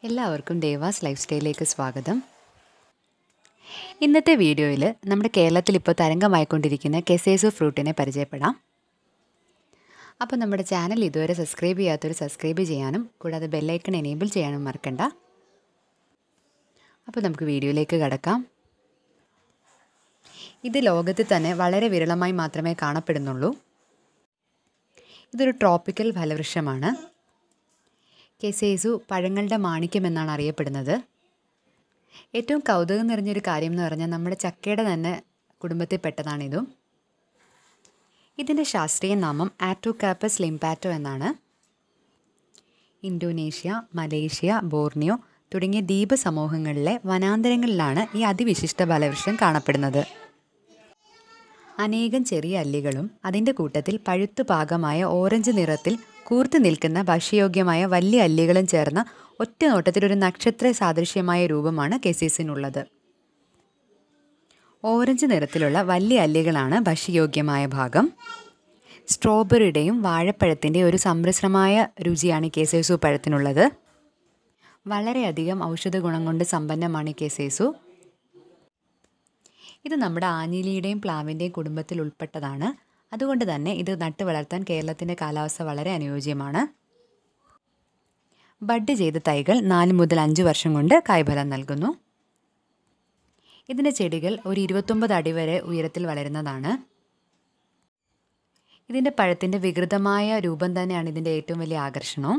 എല്ലാവർക്കും ദേവാസ് ലൈഫ് സ്റ്റൈലിലേക്ക് സ്വാഗതം ഇന്നത്തെ വീഡിയോയിൽ നമ്മുടെ കേരളത്തിൽ ഇപ്പോൾ തരംഗമായിക്കൊണ്ടിരിക്കുന്ന കെസേസു ഫ്രൂട്ടിനെ പരിചയപ്പെടാം അപ്പോൾ നമ്മുടെ ചാനൽ ഇതുവരെ സബ്സ്ക്രൈബ് ചെയ്യാത്തവർ സബ്സ്ക്രൈബ് ചെയ്യാനും കൂടാതെ ബെല്ലൈക്കൺ എനേബിൾ ചെയ്യാനും മറക്കണ്ട അപ്പോൾ നമുക്ക് വീഡിയോയിലേക്ക് കടക്കാം ഇത് ലോകത്തിൽ തന്നെ വളരെ വിരളമായി മാത്രമേ കാണപ്പെടുന്നുള്ളൂ ഇതൊരു ട്രോപ്പിക്കൽ ഫലവൃക്ഷമാണ് കെസേസു പഴങ്ങളുടെ മാണിക്യം എന്നാണ് അറിയപ്പെടുന്നത് ഏറ്റവും കൗതുകം നിറഞ്ഞൊരു കാര്യം എന്ന് പറഞ്ഞാൽ നമ്മുടെ ചക്കയുടെ തന്നെ കുടുംബത്തിൽപ്പെട്ടതാണിതും ഇതിൻ്റെ ശാസ്ത്രീയ നാമം ആറ്റോകാപ്പസ് ലിംപാറ്റോ എന്നാണ് ഇന്തോനേഷ്യ മലേഷ്യ ബോർണിയോ തുടങ്ങിയ ദ്വീപ സമൂഹങ്ങളിലെ വനാന്തരങ്ങളിലാണ് ഈ അതിവിശിഷ്ട ഫലവൃക്ഷം കാണപ്പെടുന്നത് അനേകം ചെറിയ അല്ലികളും അതിൻ്റെ കൂട്ടത്തിൽ പഴുത്തു പാകമായ ഓറഞ്ച് നിറത്തിൽ കൂർത്തു നിൽക്കുന്ന ഭക്ഷ്യയോഗ്യമായ വലിയ അല്ലികളും ചേർന്ന ഒറ്റ നോട്ടത്തിൽ ഒരു നക്ഷത്ര സാദൃശ്യമായ രൂപമാണ് കെസീസിനുള്ളത് ഓറഞ്ച് നിറത്തിലുള്ള വലിയ അല്ലികളാണ് ഭക്ഷ്യയോഗ്യമായ ഭാഗം സ്ട്രോബെറിയുടെയും വാഴപ്പഴത്തിൻ്റെ ഒരു സമ്മിശ്രമായ രുചിയാണ് ഈ കേസേസു പഴത്തിനുള്ളത് വളരെയധികം ഔഷധ ഗുണം കൊണ്ട് സമ്പന്നമാണ് ഈ കേസേസു ഇത് നമ്മുടെ ആഞ്ഞിലിയുടെയും പ്ലാവിൻ്റെയും കുടുംബത്തിൽ ഉൾപ്പെട്ടതാണ് അതുകൊണ്ട് തന്നെ ഇത് നട്ടു വളർത്താൻ കേരളത്തിൻ്റെ കാലാവസ്ഥ വളരെ അനുയോജ്യമാണ് ബഡ് ചെയ്ത തൈകൾ നാല് മുതൽ അഞ്ച് വർഷം കൊണ്ട് കായ്ഫലം നൽകുന്നു ഇതിൻ്റെ ചെടികൾ ഒരു ഇരുപത്തൊമ്പത് അടി വരെ ഉയരത്തിൽ വളരുന്നതാണ് ഇതിൻ്റെ പഴത്തിൻ്റെ വികൃതമായ രൂപം തന്നെയാണ് ഇതിൻ്റെ ഏറ്റവും വലിയ ആകർഷണം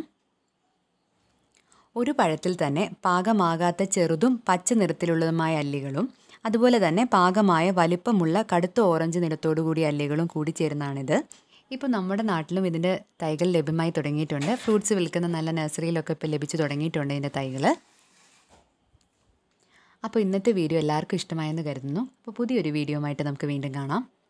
ഒരു പഴത്തിൽ തന്നെ പാകമാകാത്ത ചെറുതും പച്ച നിറത്തിലുള്ളതുമായ അല്ലികളും അതുപോലെ തന്നെ പാകമായ വലിപ്പമുള്ള കടുത്ത ഓറഞ്ച് നിറത്തോടുകൂടിയ അല്ലികളും കൂടി ചേരുന്നതാണിത് ഇപ്പോൾ നമ്മുടെ നാട്ടിലും ഇതിൻ്റെ തൈകൾ ലഭ്യമായി തുടങ്ങിയിട്ടുണ്ട് ഫ്രൂട്ട്സ് വിൽക്കുന്ന നല്ല നഴ്സറിയിലൊക്കെ ഇപ്പോൾ ലഭിച്ചു തുടങ്ങിയിട്ടുണ്ട് ഇതിൻ്റെ തൈകൾ അപ്പോൾ ഇന്നത്തെ വീഡിയോ എല്ലാവർക്കും ഇഷ്ടമായെന്ന് കരുതുന്നു അപ്പോൾ പുതിയൊരു വീഡിയോ ആയിട്ട് നമുക്ക് വീണ്ടും കാണാം